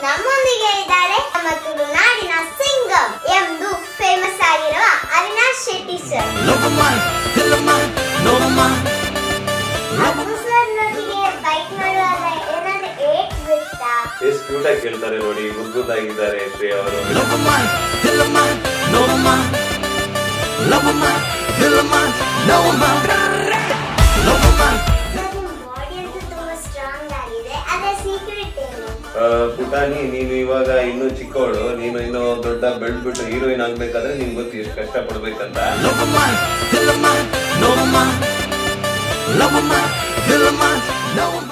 ನಮ್ಮೊಂದಿಗೆ ಇದ್ದಾರೆ ನಮ್ಮ ತುಳುನಾಡಿನ ಸಿಂಗಂ ಎಂದು ಫೇಮಸ್ ಆಗಿರುವ ಅವಿನಾಶ್ ಶೆಟ್ಟಿ ಸರ್ ಅಪ್ಪು ಸರ್ ನೊಂದಿಗೆ ಬೈಕ್ ಮಾಡುವಾಗ ಏನಾದ್ರು ಏಟ್ ಬಿಡ್ತಾ ಎಷ್ಟು ಕ್ಯೂಟ್ ಆಗಿ ಕೇಳ್ತಾರೆ ನೋಡಿ ಮುಗ್ಗುದಾಗಿದ್ದಾರೆ ಶ್ರೀ ಅವರು ಸರ್ ನಿಮ್ಮ ಬಾಡಿ ಅಂತೂ ತುಂಬಾ ಸ್ಟ್ರಾಂಗ್ ಆಗಿದೆ ಅದರ ಸೀಕ್ರೆಟ್ ಏನು ಆ, ಪುಟಾಣಿ ನೀನು ಇವಾಗ ಇನ್ನೂ ಚಿಕ್ಕವಳು ನೀನು ಇನ್ನೂ ದೊಡ್ಡ ಬೆಳೆದ್ಬಿಟ್ಟು ಹೀರೋಯಿನ್ ಆಗ್ಬೇಕಾದ್ರೆ ನಿಂಗೆ ಗೊತ್ತು ಎಷ್ಟು ಕಷ್ಟ ಪಡ್ಬೇಕಂತ Love of mine,